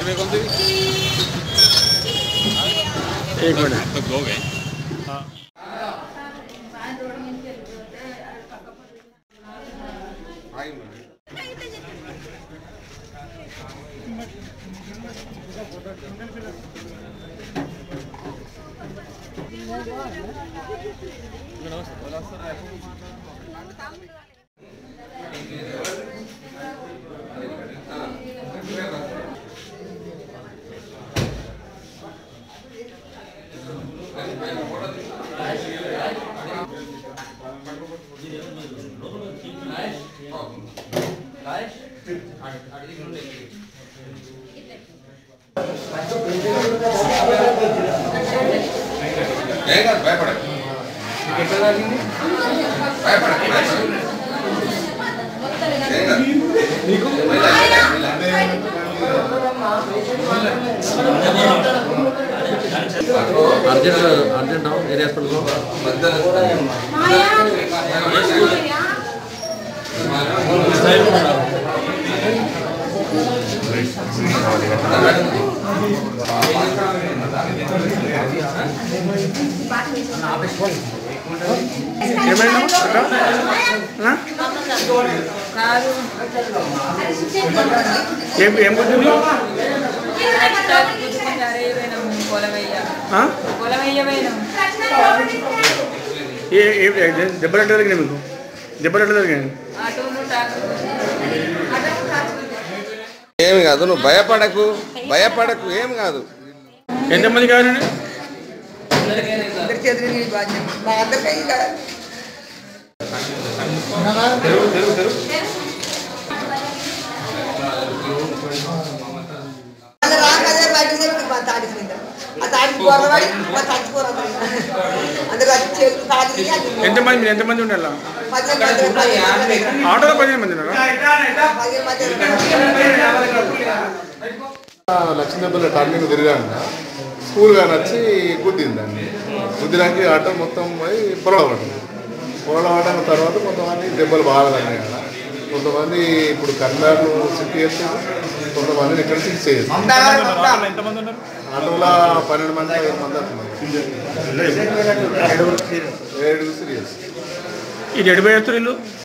कितने कौन सी एक मिनट तो दो गए ఏం కాదు భయపడకు భయపడకు భయపడకు ఏం కాదు అర్జెంట్ అర్జెంట్ ఏరియా హాస్పిటల్లో ఏమైనా అక్క ఆ? ఏం ఏం గుర్తుంది ఆ? ఏ ఏ ఏ- దెబ్బలు ఎట్లా జరిగినాయి మీకు దెబ్బలు ఎట్లా జరిగినాయి ఏమి కాదు నువ్వు భయపడకు భయపడకు ఏమి కాదు ఎంతమంది కావాలండి అందరి చేతులు నీళ్ళు బాధ్యం మా అందరికీ ఇంకా అలా రాకదే బయట చెప్పి మా తాడికి మీద ఆ తాడికి కూరవాడి మా చచ్చిపోరు అందుకు అది చేతులు కాదు ఎంతమంది మీరు ఎంతమంది ఉండాలా పదిహేను మంది పదిహేను మంది ఆటోలో పదిహేను మంది ఉన్నారా పదిహేను మంది లక్ష్మీదేవిలో టర్నింగ్ తిరిగాక స్కూల్గా నచ్చి గుద్దిందండి గుద్దినాక ఆటో మొత్తం పోయి పొరల పడింది పొరల పడిన తర్వాత కొంతమంది దెబ్బలు బాగా తగినాయి అక్కడ కొంతమంది ఇప్పుడు కర్ణాటక సిటీ చేస్తారు కొంతమందిని ఇక్కడ సిక్స్ చేస్తారు ఎంతమంది ఉన్నారు ఆటోలో పన్నెండు మంది ఐదు మంది అట్లా ఏడుగురు సీరియస్ ఇది ఎడిపోయి వస్తారు ఇల్లు